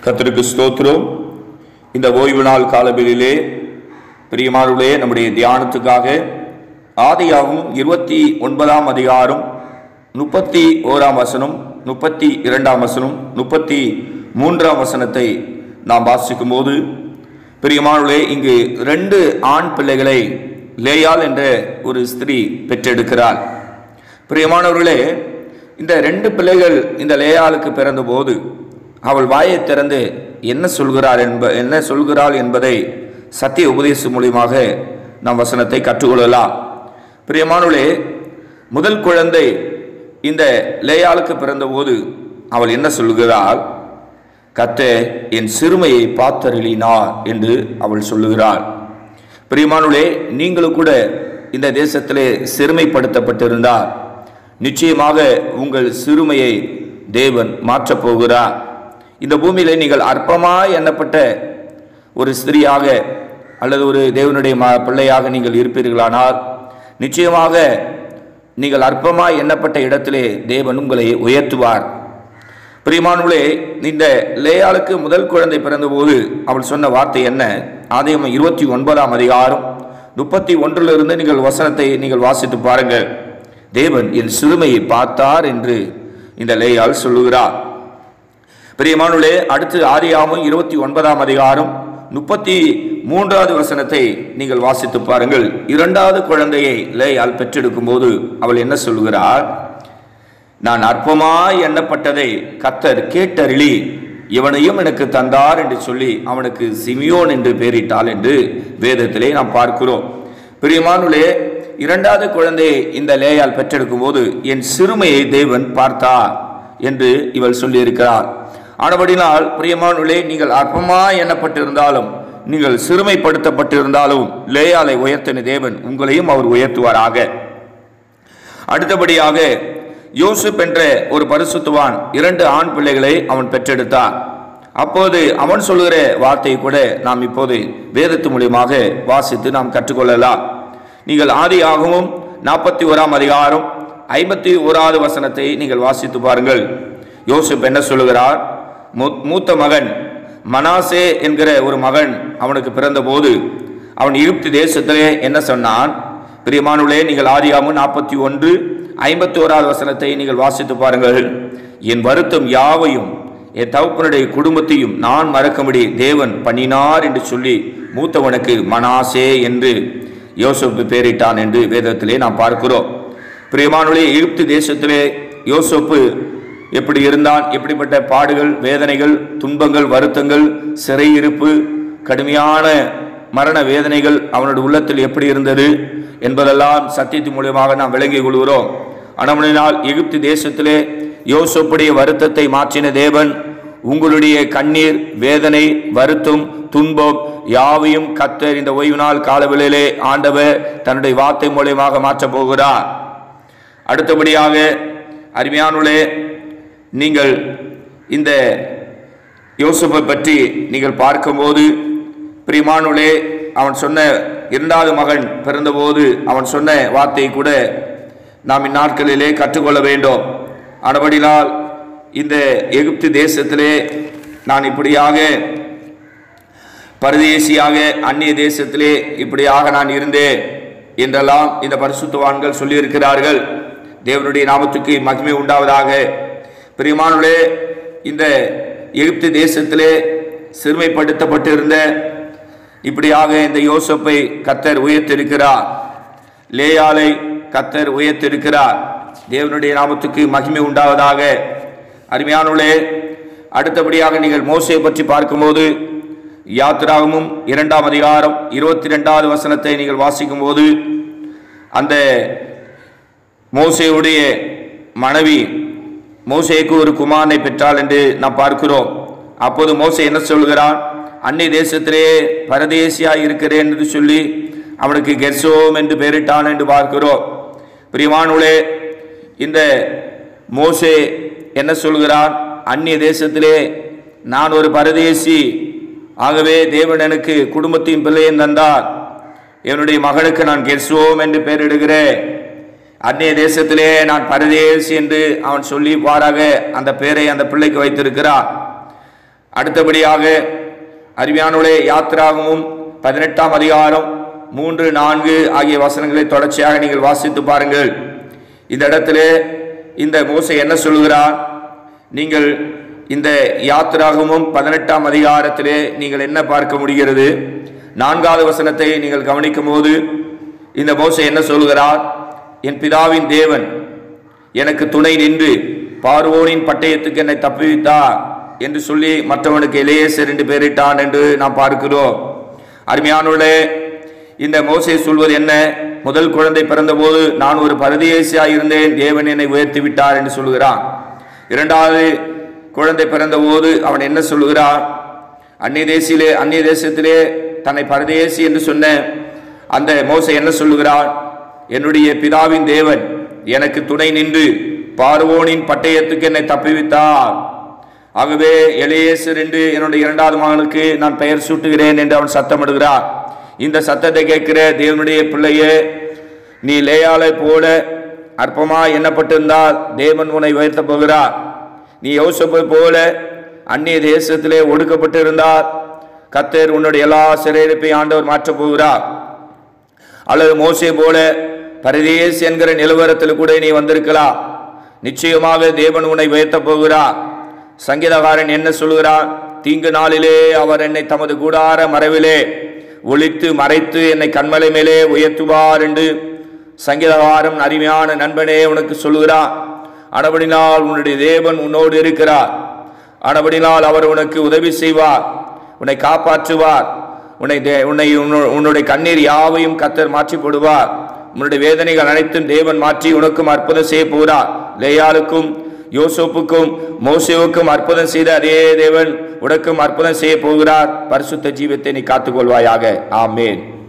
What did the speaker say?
கர்த்தருக்கு ஸ்தோத்திரம் இந்த ஓய்வு நாள் காலவெளியிலே பிரியமானவர்களே நம்முடைய தியானத்துக்காக ஆதியாகும் இருபத்தி ஒன்பதாம் அதிகாரம் முப்பத்தி ஓராம் வசனம் முப்பத்தி இரண்டாம் வசனம் முப்பத்தி மூன்றாம் வசனத்தை நாம் வாசிக்கும் போது பிரியமானவர்களே இங்கு ரெண்டு ஆண் பிள்ளைகளை லேயால் என்ற ஒரு ஸ்திரீ பெற்றெடுக்கிறாள் பிரியமானவர்களே இந்த ரெண்டு பிள்ளைகள் இந்த லேயாளுக்கு பிறந்தபோது அவள் வாயை திறந்து என்ன சொல்கிறார் என்ப என்ன சொல்கிறாள் என்பதை சத்திய உபதேசம் மூலியமாக நாம் வசனத்தை கற்றுக்கொள்ளலாம் பிரியமானவளே முதல் குழந்தை இந்த லேயாளுக்கு பிறந்தபோது அவள் என்ன சொல்கிறாள் கத்த என் சிறுமையை பார்த்தருளினார் என்று அவள் சொல்லுகிறாள் பிரியமானுளே நீங்களும் கூட இந்த தேசத்திலே சிறுமைப்படுத்தப்பட்டிருந்தார் நிச்சயமாக உங்கள் சிறுமையை தேவன் மாற்றப் போகிறார் இந்த பூமியிலே நீங்கள் அற்பமாய் எண்ணப்பட்ட ஒரு ஸ்திரீயாக அல்லது ஒரு தேவனுடைய ம பிள்ளையாக நீங்கள் இருப்பீர்களானால் நிச்சயமாக நீங்கள் அற்பமாய் எண்ணப்பட்ட இடத்திலே தேவன் உங்களை உயர்த்துவார் பிரியமானவர்களே இந்த லேயாளுக்கு முதல் குழந்தை பிறந்தபோது அவள் சொன்ன வார்த்தை என்ன ஆதியம் இருபத்தி ஒன்பதாம் அதிகாரம் முப்பத்தி ஒன்றிலிருந்து நீங்கள் வசனத்தை நீங்கள் வாசித்து பாருங்கள் தேவன் என் சிறுமையை பார்த்தார் என்று இந்த லேயாள் சொல்லுகிறார் பிரியமானுளே அடுத்து ஆதியாமும் இருபத்தி ஒன்பதாம் அதிகாரம் முப்பத்தி மூன்றாவது வசனத்தை நீங்கள் வாசித்து பாருங்கள் இரண்டாவது குழந்தையை லேயால் பெற்றெடுக்கும் போது அவள் என்ன சொல்லுகிறாள் நான் அற்பமாய் எண்ணப்பட்டதை கத்தர் கேட்டருளி இவனையும் எனக்கு தந்தார் என்று சொல்லி அவனுக்கு சிமியோன் என்று பெயரிட்டாள் என்று வேதத்திலே நாம் பார்க்கிறோம் பிரியமானுளே இரண்டாவது குழந்தையை இந்த லேயால் பெற்றெடுக்கும் போது என் சிறுமையை தேவன் பார்த்தார் என்று இவள் சொல்லியிருக்கிறார் ஆனபடினால் பிரியமானுளே நீங்கள் அற்பமாய் எண்ணப்பட்டிருந்தாலும் நீங்கள் சிறுமைப்படுத்தப்பட்டிருந்தாலும் லேயாலை உயர்த்தின தேவன் உங்களையும் அவர் உயர்த்துவாராக அடுத்தபடியாக யோசுப் என்ற ஒரு பரிசுத்துவான் இரண்டு ஆண் பிள்ளைகளை அவன் பெற்றெடுத்தான் அப்போது அவன் சொல்லுகிற வார்த்தை கூட நாம் இப்போது வேதத்து மூலியமாக வாசித்து நாம் கற்றுக்கொள்ளலாம் நீங்கள் ஆதி ஆகவும் நாற்பத்தி ஓராம் அதிகாரம் ஐம்பத்தி ஓராவது வசனத்தை நீங்கள் வாசித்து பாருங்கள் யோசுப் என்ன சொல்லுகிறார் மூத்த மகன் மனாசே என்கிற ஒரு மகன் அவனுக்கு பிறந்தபோது அவன் இருப்தி தேசத்திலே என்ன சொன்னான் பிரியமானுள்ளே நீங்கள் ஆதியாமும் நாற்பத்தி ஒன்று ஐம்பத்தி ஓராவது வசனத்தை நீங்கள் வாசித்து பாருங்கள் என் வருத்தம் யாவையும் என் தகப்பனுடைய குடும்பத்தையும் நான் மறக்கும்படி தேவன் பண்ணினார் என்று சொல்லி மூத்தவனுக்கு மனாசே என்று யோசப்பு பேரிட்டான் என்று வேதத்திலே நாம் பார்க்கிறோம் பிரியமானுடைய எகிப்து தேசத்திலே யோசப்பு எப்படி இருந்தான் எப்படிப்பட்ட பாடுகள் வேதனைகள் துன்பங்கள் வருத்தங்கள் சிறையிருப்பு கடுமையான மரண வேதனைகள் அவனுடைய உள்ளத்தில் எப்படி இருந்தது என்பதெல்லாம் சத்தியத்தின் மூலியமாக நாம் விளங்கிக் கொள்கிறோம் அனமனினால் எகிப்து தேசத்திலே யோசப்புடைய வருத்தத்தை மாற்றின தேவன் உங்களுடைய கண்ணீர் வேதனை வருத்தம் துன்பம் யாவையும் கத்தர் இந்த ஓய்வு நாள் காலவெளியிலே ஆண்டவர் தன்னுடைய வார்த்தை மூலியமாக மாற்றப் போகிறார் அடுத்தபடியாக அருமையானுளே நீங்கள் இந்த யோசப்பை பற்றி நீங்கள் பார்க்கும்போது பிரிமானுளே அவன் சொன்ன இரண்டாவது மகன் பிறந்தபோது அவன் சொன்ன வார்த்தை கூட நாம் இந்நாட்களிலே கற்றுக்கொள்ள வேண்டும் ஆனபடினால் இந்த எகிப்து தேசத்திலே நான் இப்படியாக பரதேசியாக அந்நிய தேசத்திலே இப்படியாக நான் இருந்தேன் என்றெல்லாம் இந்த பரிசுத்தவான்கள் சொல்லியிருக்கிறார்கள் தேவனுடைய நாமத்துக்கு மகிமை உண்டாவதாக பிரியமானுளே இந்த எகிப்து தேசத்திலே சிறுமைப்படுத்தப்பட்டிருந்த இப்படியாக இந்த யோசப்பை கத்தர் உயர்த்திருக்கிறார் லேயாலை கத்தர் உயர்த்திருக்கிறார் தேவனுடைய நாமத்துக்கு மகிமை உண்டாவதாக அருமையானுள்ளே அடுத்தபடியாக நீங்கள் மோசையை பற்றி பார்க்கும்போது யாத்திராகமும் இரண்டாம் அதிகாரம் இருபத்தி ரெண்டாவது வசனத்தை நீங்கள் வாசிக்கும் போது அந்த மோசையுடைய மனைவி மோசைக்கு ஒரு குமாரனை பெற்றாள் என்று நாம் பார்க்கிறோம் அப்போது மோசை என்ன சொல்கிறான் அன்னை தேசத்திலே பரதேசியா இருக்கிறேன் என்று சொல்லி அவனுக்கு கெர்சோம் என்று பெயரிட்டான் என்று பார்க்கிறோம் பிரிவானுளே இந்த மோசே என்ன சொல்கிறான் அந்நிய தேசத்திலே நான் ஒரு பரதேசி ஆகவே தேவன் எனக்கு குடும்பத்தையும் பிள்ளையும் தந்தார் என்னுடைய மகனுக்கு நான் கெர்சோம் என்று பெயரிடுகிறேன் அந்நிய தேசத்திலே நான் பரதேசி என்று அவன் சொல்லி பாராக அந்த பெயரை அந்த பிள்ளைக்கு வைத்திருக்கிறான் அடுத்தபடியாக அருமையானுடைய யாத்திராகமும் பதினெட்டாம் அதிகாரம் மூன்று நான்கு ஆகிய வசனங்களை தொடர்ச்சியாக நீங்கள் வாசித்து பாருங்கள் இந்த இடத்திலே இந்த மோசை என்ன சொல்கிறார் நீங்கள் இந்த யாத்திராகமும் பதினெட்டாம் அதிகாரத்திலே நீங்கள் என்ன பார்க்க முடிகிறது நான்காவது வசனத்தை நீங்கள் கவனிக்கும் போது இந்த மோசை என்ன சொல்கிறார் என் பிதாவின் தேவன் எனக்கு துணை நின்று பார்வோனின் பட்டயத்துக்கு என்னை தப்புவித்தார் என்று சொல்லி மற்றவனுக்கு இளையேசர் என்று பெயரிட்டான் என்று நாம் பார்க்கிறோம் அருமையானுள்ளே இந்த மோசே சொல்வது என்ன முதல் குழந்தை பிறந்தபோது நான் ஒரு பரதேசியாக இருந்தேன் தேவன் என்னை உயர்த்தி விட்டார் என்று சொல்கிறான் இரண்டாவது குழந்தை பிறந்தபோது அவன் என்ன சொல்லுகிறான் அந்நிய தேசியிலே அந்நிய தேசத்திலே தன்னை பரதேசி என்று சொன்ன அந்த மோசை என்ன சொல்லுகிறான் என்னுடைய பிதாவின் தேவன் எனக்கு துணை நின்று பார்வோனின் பட்டயத்துக்கு என்னை தப்புவித்தார் ஆகவே எலியேசர் என்று என்னுடைய இரண்டாவது மகனுக்கு நான் பெயர் சூட்டுகிறேன் என்று அவன் சத்தமிடுகிறான் இந்த சத்தத்தை கேட்கிற தேவனுடைய பிள்ளையே நீ லேயாளை போல அற்பமாய் எண்ணப்பட்டிருந்தால் தேவன் உன்னை உயர்த்தப் போகிறார் நீ யோசப்பை போல அந்நிய தேசத்திலே ஒடுக்கப்பட்டிருந்தால் கத்தர் உன்னுடைய எல்லா சிறையிருப்பை ஆண்டவர் மாற்றப் போகிறார் அல்லது மோசே போல பரதேஸ் என்கிற நிலவரத்தில் கூட நீ வந்திருக்கலாம் நிச்சயமாக தேவன் உன்னை உயர்த்தப் போகிறார் சங்கீதகாரன் என்ன சொல்கிறார் தீங்கு நாளிலே அவர் என்னை தமது கூடார மறைவிலே ஒளித்து மறைத்து என்னை கண்மலை மேலே உயர்த்துவார் என்று சங்கீதகாரம் அருமையான நண்பனே உனக்கு சொல்கிறார் ஆனபடினால் உன்னுடைய தேவன் உன்னோடு இருக்கிறார் ஆனபடினால் அவர் உனக்கு உதவி செய்வார் உன்னை காப்பாற்றுவார் உன்னை தே- உன்னை உன்னு- உன்னுடைய கண்ணீர் யாவையும் கத்தர் மாற்றி போடுவார் உன்னுடைய வேதனைகள் அனைத்தும் தேவன் மாற்றி உனக்கும் அற்புதம் செய்ய போகிறார் லேயாளுக்கும் யோசோப்புக்கும் மோசேவுக்கும் அற்புதம் செய்த அதே தேவன் உனக்கும் அற்புதம் செய்ய போகிறார் பரிசுத்த ஜீவத்தை நீ காத்துக்கொள்வாயாக ஆமேன்